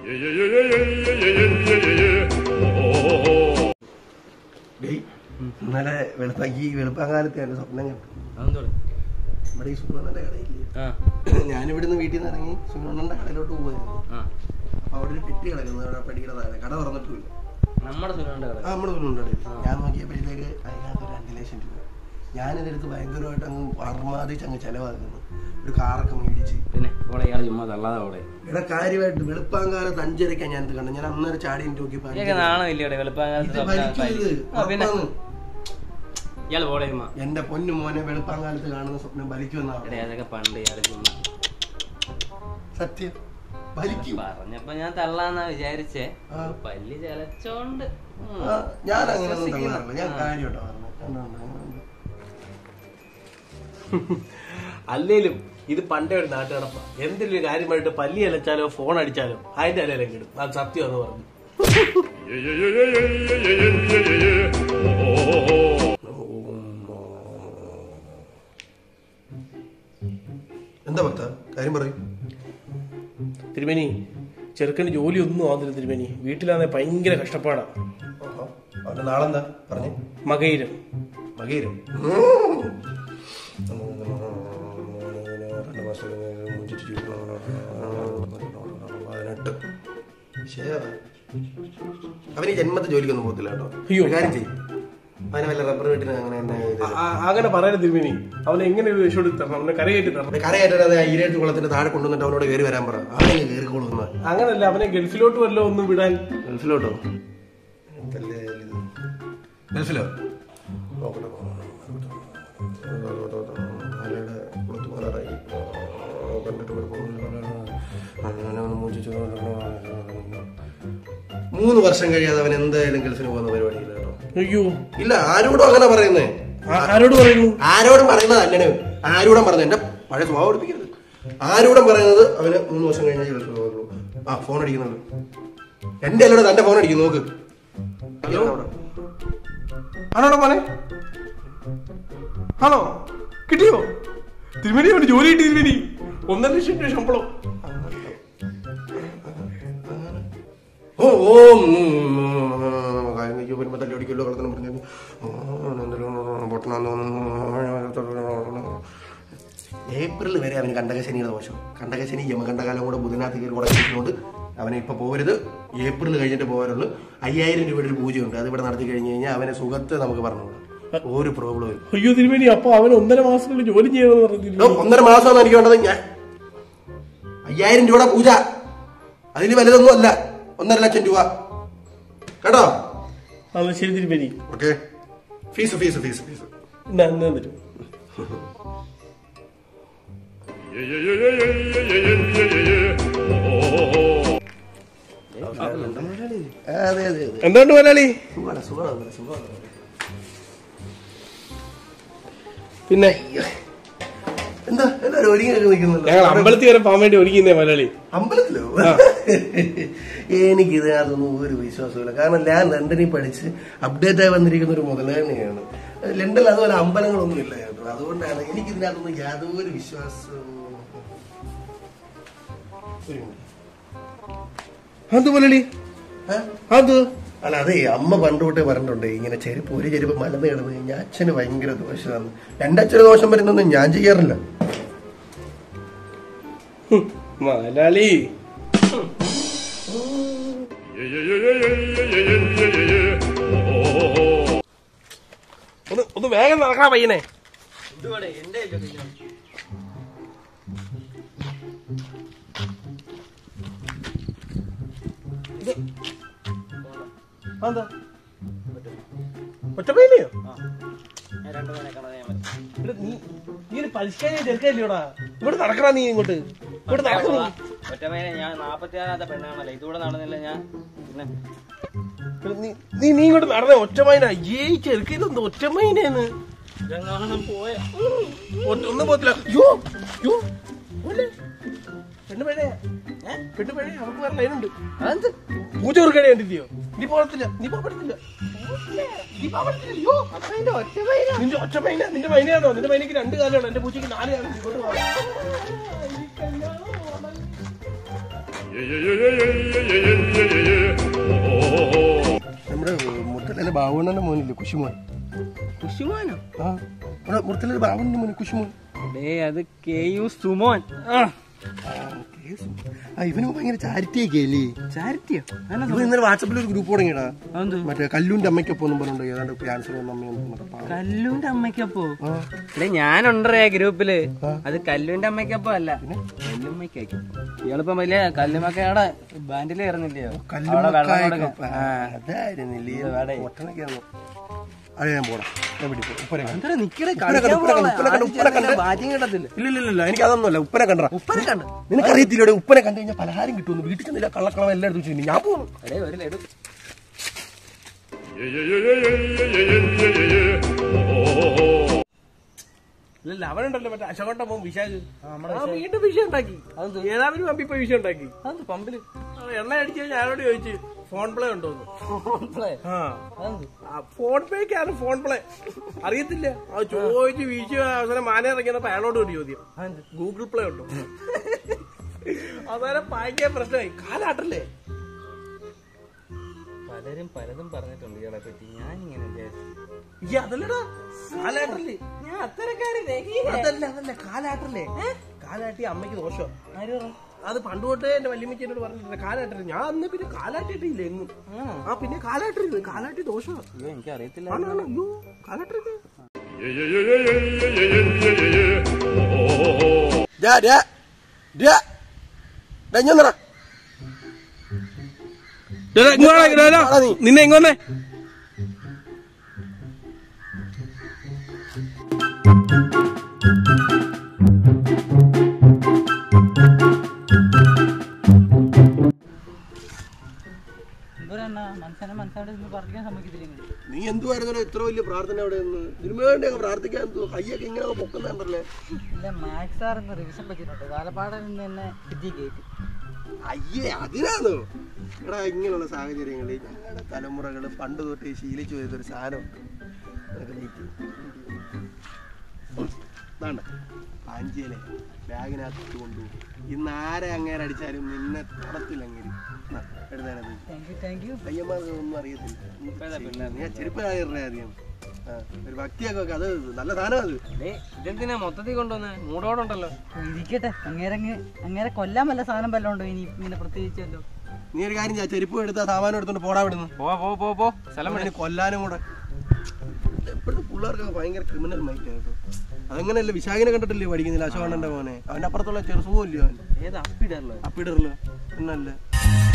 ഡേയ് ഇന്നലെ വെളുപ്പാക്കി വെളുപ്പാങ്കാലത്ത് എന്റെ സ്വപ്നം കണ്ടു അതെന്തോടെ നമ്മുടെ ഈ സുഗന്ധന്റെ കടയില്ലേ ആ ഞാനിവിടുന്ന് വീട്ടിൽ നിന്ന് ഇറങ്ങി സുഗന്ധന്റെ കടയിലോട്ട് പോകുമായിരുന്നു ആ അപ്പൊ അവിടെ ഒരു പെട്ടി കിടക്കുന്നു അവിടെ പടിയുടെ താഴെ കട തുറന്നിട്ടില്ല നമ്മുടെ സുഖമുണ്ട് ആ നമ്മുടെ സുഗന്ധ കടയിൽ ഞാൻ നോക്കിയപ്പോഴത്തേക്ക് അതിനകത്ത് ഒരു രണ്ട് ലക്ഷം രൂപ ഞാനിതെടുത്ത് ഭയങ്കരമായിട്ട് അങ്ങ് അർമാദിച്ച് അങ്ങ് ചെലവാക്കുന്നു ഒരു കാറൊക്കെ മേടിച്ച് പിന്നെ ഇവിടെ ഇയാൾ ചുമ്മാ തള്ളാതെ അവിടെ ഇവിടെ കാര്യമായിട്ട് വെളുപ്പാങ്കാലത്ത് അഞ്ചരക്കാണ് ഞാനിത് കണ്ടത് ഞാൻ അന്നേരം ചാടി നോക്കിയപ്പോ ഇതൊക്കെ നാണമില്ല ഇവിടെ ഇത് വെളുപ്പാങ്കാലത്ത് വലിക്കും ഇത് ആ, പിന്നെ ഉറപ്പാണ്. ഇയാൾ പോടെ ചുമ്മാ എന്റെ പൊന്നു മോനെ വെളുപ്പാങ്കാലത്ത് കാണുന്ന സ്വപ്നം വലിക്കുമെന്നാണ് എടേ അതൊക്കെ പണ്ട് ഇയാൾ ചുമ്മാ സത്യം വലിക്കും പറഞ്ഞപ്പോ ഞാൻ തള്ളാന്നാ വിചാരിച്ചേ ആ. പല്ല് ചലച്ചോണ്ട് ഉം. ആ, ഞാൻ അങ്ങനെയൊന്നും വിശ്വസിക്കുന്നു. തള്ളാറില്ല ഞാൻ ആ. കാര്യമായിട്ടാ പറഞ്ഞത് കണ്ടോ, കണ്ടോ, കണ്ടോ. അല്ലേലും ഇത് പണ്ടേ ഒരു നാട്ടു നടപ്പ എന്തെങ്കിലും ഒരു കാര്യമായിട്ട് പല്ലി അലച്ചാലോ ഫോൺ അടിച്ചാലോ അതിന്റെ അലയിലും കിടും അത് സത്യം എന്ന് പറഞ്ഞു എന്താ ഭക്ത കാര്യം പറയും തിരുമേനി ചെറുക്കന് ജോലി ഒന്നും ആവുന്നില്ല തിരുമേനി വീട്ടിലാണെ ഭയങ്കര കഷ്ടപ്പാടാ അവന്റെ നാളെന്താ പറഞ്ഞു മകയിരം മകീരം പതിനെട്ട് ശരിയാ. അവന് ഈ ജന്മത്തെ ജോലിക്കൊന്നും പോകത്തില്ല കേട്ടോ അയ്യോ. ഒരു കാര്യം ചെയ്യും അവന് വല്ല റബ്ബർ വീട്ടിന് അങ്ങനെ തന്നെ ഇത് ആ- ആ- അങ്ങനെ പറയരുത് തിരുമേനി അവനെ എങ്ങനെ ഒരു രക്ഷപ്പെടുത്തി തരണം അവനെ കരകയറ്റി തരണം അവിടെ കരയേറ്റത് ഈരേറ്റ് കുളത്തിന്റെ താഴെ കൊണ്ടുവന്നിട്ട് അവനോട് കയറി വരാൻ പറ അവനെ കയറിക്കോളൂ എന്ന് അങ്ങനല്ല അവനെ ഗൾഫിലോട്ട് വല്ലോ ഒന്നും വിടാൻ ഗൾഫിലോട്ടോ ഗൾഫിലോ നോക്കട്ടെ മലയുടെ കുളത്ത് മലറായി കണ്ടിട്ട് മൂന്ന് വർഷം കഴിയാതെ അവൻ എന്തായാലും ഗൾഫിന് പോകുന്ന പരിപാടിയില്ല കേട്ടോ അയ്യോ ഇല്ല ആരോടും അങ്ങനെ പറയുന്നേ ആ- ആരോട് പറയുന്നു ആരോടും പറയുന്നത് അല്ലനെ ആരോടും പറയുന്നത് എന്റെ പഴയ സ്വഭാവം പഠിപ്പിക്കരുത് ആരോടും പറയുന്നത് അവന് മൂന്ന് വർഷം കഴിഞ്ഞാൽ ഗൾഫിൽ പോകുള്ളൂ ആ ഫോൺ അടിക്കുന്നുണ്ട് എന്റെ അല്ലടെ തന്റെ ഫോൺ അടിക്കും നോക്ക് ഹലോ ആണോടാ മോനെ ആണോ കിട്ടിയോ തിരുമേനി അവന് ജോലി കിട്ടി തിരുമേനി ഒന്നര ലക്ഷം രൂപ ശമ്പളം ഓ ഓ കാര്യം കഴിച്ചു വരുമ്പോ തല്ലി അടിക്കല്ലോ കളത്തിനും പറഞ്ഞു പൊട്ടണമെന്ന് തോന്നുന്നു ഏപ്രിൽ വരെ അവന് കണ്ടകശനിയുടെ ദോഷം കണ്ടകശനി യമകണ്ഠകാലം കൂടെ ബുധനാഥ് കയറി കൂടെ കഴിക്കുന്നതുകൊണ്ട് അവനെ ഇപ്പൊ പോകരുത് ഏപ്രിൽ കഴിഞ്ഞിട്ട് പോകാറുള്ളൂ അയ്യായിരം രൂപയുടെ ഒരു പൂജയുണ്ട് അത് ഇവിടെ നടത്തി കഴിഞ്ഞ് കഴിഞ്ഞാൽ അവനെ സുഖത്തെ നമുക്ക് പറഞ്ഞുകൂടാ ഒരു പ്രോബ്ലം ഇല്ല അയ്യോ തിരുമേനി അപ്പൊ അവൻ ഒന്നര മാസത്തിനുള്ളിൽ ജോലി ചെയ്യണമെന്ന് പറഞ്ഞില്ല എടോ, ഒന്നര മാസമാണ് എനിക്ക് വേണ്ടത് ഞാൻ അയ്യായിരം രൂപയുടെ പൂജ അതിൽ വലുതൊന്നും അല്ല ഒന്നര ലക്ഷം രൂപ കേട്ടോ അത് ശരി തിരുമേനി okay fees fees fees fees എന്നാ എന്നാ തരും അതെ അതെ അതെ എന്തുകൊണ്ട് മലയാളി സുഖമാണ് സുഖമാണ് സുഖമാണ് പിന്നെ എന്താ എല്ലാവരും ഒരുങ്ങിയൊക്കെ നിൽക്കുന്നുണ്ടോ ഞങ്ങൾ അമ്പലത്തിൽ വരെ പോകാൻ വേണ്ടി ഒരുങ്ങിന്നേ മലയാളി അമ്പലത്തിലോ എനിക്ക് ഇതിനകത്തൊന്നും ഒരു വിശ്വാസമില്ല കാരണം ഞാൻ ലണ്ടനിൽ പഠിച്ച് അപ്ഡേറ്റ് ആയി വന്നിരിക്കുന്ന ഒരു മുതലാളിയാണ് ലണ്ടനിൽ അതുപോലെ അമ്പലങ്ങളൊന്നും ഇല്ല കേട്ടോ അതുകൊണ്ടാണ് എനിക്ക് ഇതിനകത്തൊന്നും യാതൊരു വിശ്വാസവും ഒരു മിനിറ്റ്. അത് മലയാളി ഏ? അത് അല്ല അതെ അമ്മ പണ്ട് തൊട്ടേ പറഞ്ഞിട്ടുണ്ട് ഇങ്ങനെ ചെരുപ്പ് ഒരു ചെരുപ്പ് മലന്ന് കിടന്ന് കഴിഞ്ഞാൽ അച്ഛന് ഭയങ്കര ദോഷമാണ് രണ്ടച്ഛന് ദോഷം വരുന്നൊന്നും ഞാൻ ചെയ്യാറില്ല മലയാളി ഒന്ന് ഒന്ന് വേഗം നടക്കാൻ പയ്യനെ ഇതുകൂടെ എന്റെ കയ്യിലൊക്കെ ഇങ്ങനെ. അതെന്താ ഒറ്റപ്പയ്യനെയോ ആ. ഞാൻ രണ്ടു പേരെ കാണാതെ ഞാൻ വരാം. എടാ, നീ നീ ഒരു പരിഷ്കാരം ചെറുക്കല്ലോടാ ഇങ്ങോട്ട് നടക്കടാ നീ ഇങ്ങോട്ട് ഇങ്ങോട്ട് നടക്കുന്നു ഒറ്റമേനെ ഞാൻ നാപ്പത്തിയാറാമത്തെ പെണ്ണാണല്ലോ ഇതുകൂടെ നടന്നില്ല ഞാൻ പിന്നെ നീ നീ നീ ഇങ്ങോട്ട് നടന്നേ ഒറ്റമൈന ഏ ചെറുക്കിലെന്ത് ഒറ്റമൈനേന്ന് ഇതെങ്ങാനും പോയ ഒറ്റ- ഒന്നും പോത്തില്ല യോ യോ പോലെ. പെണ്ണ് പേഴയാ പെണ്ണ് പേഴയാ അവർക്ക് വേറെ ലൈനുണ്ട് അതെന്ത് പൂജ കൊടുക്കണേ കണ്ടില്ലയോ നീ പോകത്തില്ല നീ പോകത്തില്ല നീ പോകത്തില്ല യോ നിന്റെ ഒറ്റ മൈന നിന്റെ മൈനയാണോ നിന്റെ മൈനക്ക് രണ്ട് കാലാണ് എന്റെ പൂച്ചയ്ക്ക് നാല് കാലം ഇങ്ങോട്ട് വാ. നമ്മുടെ മുത്തലെ ബാബുണ്ണന്റെ മോനില്ലേ കുശുമോൻ കുശുമാനോ ആ നമ്മുടെ മുത്തലെ ബാബുണ്ണന്റെ മോൻ കുശുമോൻ ഡേ അത് കെ യു സുമോൻ ആ, കേസ്. ആ ഇവന് ഭയങ്കര ചാരിറ്റി ഒക്കെ അല്ലേ ചാരിറ്റിയോ ഇവൻ ഇന്നലെ വാട്സപ്പിൽ ഒരു ഗ്രൂപ്പ് തുടങ്ങിയടാ അതെന്ത് മറ്റേ കല്ലൂന്റെ അമ്മയ്ക്കൊപ്പം ഒന്നും പറഞ്ഞിട്ടുണ്ട് ഏതാണ്ട് ക്യാൻസർ വന്ന അമ്മയൊന്നും കല്ലുവിന്റെ അമ്മയ്ക്കപ്പോ എടേ ഞാനുണ്ടേ ആ ഗ്രൂപ്പില് അത് കല്ലുവിന്റെ അമ്മയ്ക്കപ്പോ അല്ല കല്ലുമ്മയ്ക്കപ്പോ ഇയാളിപ്പം വലിയ കല്ലുമ്മക്കയുടെ ബാൻഡിൽ കയറുന്നില്ലയോ അവിടെ വെള്ളം കൊടുക്കാൻ. ആ. അതായിരുന്നില്ലേ ഒട്ടണൊക്കെയായിരുന്നു അത് ഞാൻ പോടാ ഞാൻ പിടിക്കും ഉപ്പനെ കണ്ടു എന്താ നിക്കടെ ഉപ്പനെ കണ്ടു, ഉപ്പനെ കണ്ടു, ഉപ്പനെ കണ്ടു, ഉപ്പനെ കണ്ടു. ബാറ്റിംഗ് കിട്ടത്തില്ല ഇല്ല ഇല്ല ഇല്ല എനിക്ക് അതൊന്നുമല്ല ഉപ്പനെ കണ്ടാ ഉപ്പനെ കണ്ടു നിനക്കറിയത്തില്ലേ ഉപ്പനെ കണ്ടു കഴിഞ്ഞാൽ പലഹാരം കിട്ടുമെന്ന് വീട്ടിൽ ചെന്നില്ല കള്ളക്കളവ് എല്ലാം എടുത്ത് വെച്ചു ഞാൻ പോകുന്നു എടേ ഒരു ലഡു ഇല്ല അവനുണ്ടല്ലോ മറ്റേ അശോകണ്ട പോകും വിശാഖ് ആ വീണ്ടും വിഷയം ഉണ്ടാക്കി ഏതാവരും പമ്പി പോയി വിഷയം ഉണ്ടാക്കി അതെന്ത് പമ്പില് ആ, എണ്ണ അടിച്ച് കഴിഞ്ഞാൽ ആരോട് ചോദിച്ചു ഫോൺ പ്ലേ ഉണ്ടോന്ന് പ്ലേ ആ അതെന്ത് ആ, ഫോൺ പേക്കാണ് ഫോൺ പ്ലേ അറിയത്തില്ല ആ ചോദിച്ച് വീശി അവസാനം മാന ഇറങ്ങിയപ്പോ അയാളോട് ഒരു ചോദ്യം അതെന്ത് ഗൂഗിൾ പ്ലേ ഉണ്ടോ അവസാനം ഭയങ്കര പ്രശ്നമായി കാലാട്ടല്ലേ പലരും പലതും പറഞ്ഞിട്ടുണ്ട് ഇയാളെ പറ്റി ഞാൻ ഇങ്ങനെ വിചാരിച്ചു ഈ അതല്ലടാ കാലാട്ടല്ലേ ഞാൻ അത്തരക്കാരൻ അതല്ല അതല്ല കാലാട്ടല്ലേ കാലാട്ടി അമ്മയ്ക്ക് ദോഷം അത് പണ്ട് തൊട്ടേ എന്റെ വല്യമ്മച്ചേനോട് പറഞ്ഞിട്ടുണ്ട് കാലാട്ടരുത് ഞാൻ അന്ന് പിന്നെ കാലാട്ടിട്ടില്ല എങ്ങും ആ പിന്നെ കാലാട്ടരുത് കാലാട്ടി ദോഷമാണ് അയ്യോ എനിക്ക് അറിയത്തില്ല ആണ്, ആണ്. അയ്യോ കാലാട്ടരുത് നിന്നെ എങ്ങോന്നേ ഇവരെന്നാ മനസ്സിനെ മനസ്സോടെ ഇന്ന് പറിക്കാൻ സമ്മതിക്കത്തില്ല നീ എന്തുവായിരുന്നു ഇത്ര വലിയ പ്രാർത്ഥന അവിടെ നിന്ന് ഇതിനു വേണ്ടി അങ്ങ് പ്രാർത്ഥിക്കാൻ എന്തുവാ കയ്യൊക്കെ ഇങ്ങനെ പൊക്കുന്നുണ്ടല്ലേ ഇല്ല മാത്സ് സാർ ഇന്ന് റിവിഷൻ പറ്റിയിട്ടുണ്ട് കാലപ്പാടിൽ നിന്ന് തന്നെ വിദ്യ കയറ്റി അയ്യേ അതിനാണോ എടാ ഇങ്ങനെയുള്ള സാഹചര്യങ്ങളിൽ ഞങ്ങളുടെ തലമുറകൾ പണ്ട് തൊട്ട് ശീലിച്ചു വരുന്നൊരു സാധനമുണ്ട് അതൊക്കെ നീക്കി. ഇതാണ്ട പാഞ്ചിയലെ ബാഗിനകത്ത് കൊണ്ടുപോകും ഇന്ന് ആരെ അങ്ങേരെ അടിച്ചാലും നിന്നെ തടത്തില്ല അങ്ങനെ എഴുതാനത് താങ്ക് യു താങ്ക് യു പയ്യന്മാർക്ക് ഒന്നും അറിയത്തില്ല ഞാൻ ചെരുപ്പ് ആയിരേ ആദ്യം ആ, ഒരു ഭക്തിയൊക്കെ വെക്കാം അത് നല്ല സാധനം അത് ഇതെന്തിനാ മൊത്തത്തിൽ കൊണ്ടുവന്ന് മൂടോടുണ്ടല്ലോ ഇരിക്കട്ടെ അങ്ങേരങ്ങ് അങ്ങേരെ കൊല്ലാൻ വല്ല സാധനം വല്ലതും ഉണ്ടോ ഇനി ഇങ്ങനെ പ്രത്യേകിച്ചല്ലോ നീ ഒരു കാര്യം ചെയ്യാം ചെരുപ്പ് എടുത്താ സാമാനം എടുത്തോണ്ട് പോടാ വിടുന്നു പോ പോ പോ പോ സ്ഥലം അവനെ കൊല്ലാനും കൂടെ എപ്പോഴും പിള്ളേർക്ക് ഭയങ്കര ക്രിമിനൽ മൈൻഡ് കേട്ടോ അതങ്ങനെയല്ല വിശാഖിനെ കണ്ടിട്ടില്ലേ പഠിക്കുന്നില്ല അശോകണ്ണന്റെ മോനെ അവന്റെ അപ്പുറത്തുള്ള ചെറുസുഖം ഇല്ലയോ അവൻ ഏത് അപ്പിടല്ലോ അപ്പിടറില്ല എന്നല്ലേ